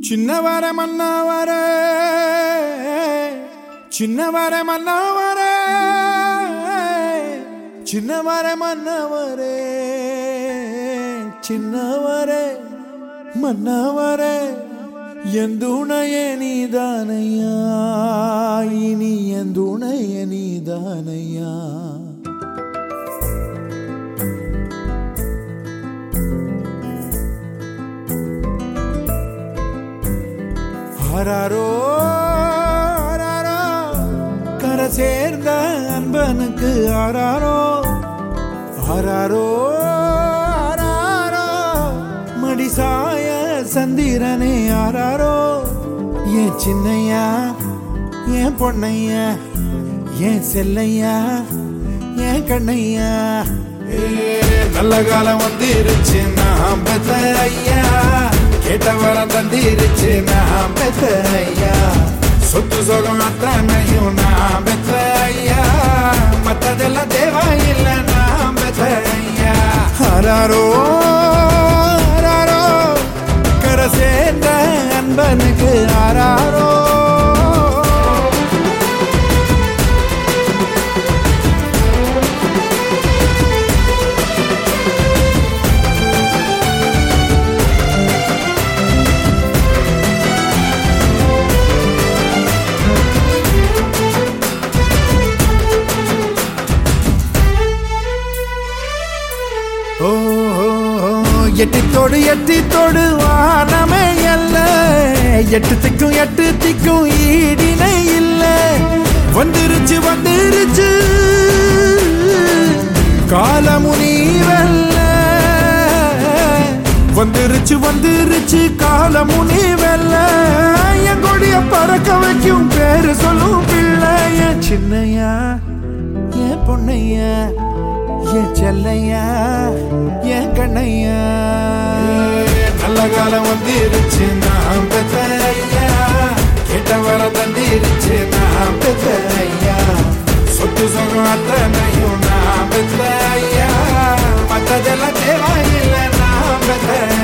சின்னவர மன்னவர சின்னவர மன்னவர சின்னவர மன்னவரே சின்னவர மன்னவர எந்துணைய நீதானையா இனி எந்துணைய நீதானையா ஆராரோ ஆராரோ கரை சேர்ந்த அன்பனுக்கு ஆராரோ ஆராரோ ஆராரோ மடிசாய சந்திரனே ஆராரோ ஏன் சின்னையா ஏன் பொன்னையா ஏன் செல்லையா ஏன் கண்ணையா ஏ, நல்ல காலம் வந்துருச்சு நான் பெத்த ஐயா கேட்ட வரம் தந்திருச்சு நான் பெத்த ஐயா சொத்து சுகம் அத்தனையும் நான் பெத்த ஐயா மத்ததெல்லாம் தேவையில்லை நான் பெத்த ஐயா ஆராரோ ஆராரோ கரை சேர்ந்த அன்பனுக்கு ஆராரோ ஓ ஓ, ஓ, எட்டித்தோடு எட்டித்தோடு வானமே அல்ல எட்டு திக்கும் எட்டு திக்கும் ஈடினை இல்ல வந்துருச்சு வந்துருச்சு காலமுனி வெல்ல வந்துருச்சு வந்துருச்சு காலமுனி வெல்ல என் கொடிய பறக்க வைக்கும் பேரு சொல்லும் பிள்ளை என் சின்னையா என் பொண்ணையா என் செல்லையா என் கண்ணையா நல்ல காலம் வந்துருச்சு நான் பெத்த ஐயா கேட்ட வர தந்திருச்சு நான் பெத்த ஐயா சொத்து சுகம் அத்தனையும் நான் பெத்த ஐயா மத்ததெல்லாம் தேவையில்லை நான் பெத்த